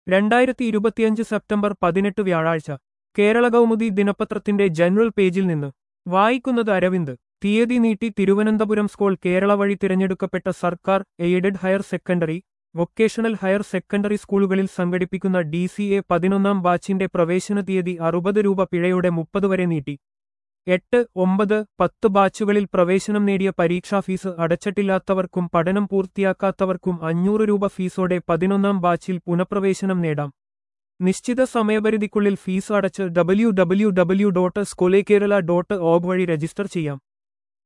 രണ്ടായിരത്തി ഇരുപത്തിയഞ്ച് സെപ്റ്റംബർ പതിനെട്ട് വ്യാഴാഴ്ച കേരള കൗമുദി ദിനപത്രത്തിന്റെ ജനറൽ പേജിൽ നിന്ന് വായിക്കുന്നത് അരവിന്ദ് തീയതി നീട്ടി തിരുവനന്തപുരം സ്കൂൾ കേരള വഴി തിരഞ്ഞെടുക്കപ്പെട്ട സർക്കാർ aided higher secondary vocational higher secondary സ്കൂളുകളിൽ സംഘടിപ്പിക്കുന്ന ഡി സി എ പതിനൊന്നാം ബാച്ചിന്റെ പ്രവേശന തീയതി അറുപത് രൂപ പിഴയോടെ മുപ്പത് വരെ നീട്ടി എട്ട് ഒമ്പത് പത്ത് ബാച്ചുകളിൽ പ്രവേശനം നേടിയ പരീക്ഷാ ഫീസ് അടച്ചിട്ടില്ലാത്തവർക്കും പഠനം പൂർത്തിയാക്കാത്തവർക്കും അഞ്ഞൂറ് രൂപ ഫീസോടെ പതിനൊന്നാം ബാച്ചിൽ പുനഃപ്രവേശനം നേടാം നിശ്ചിത സമയപരിധിക്കുള്ളിൽ ഫീസ് അടച്ച് W W W dot Scole Kerala dot org വഴി രജിസ്റ്റർ ചെയ്യാം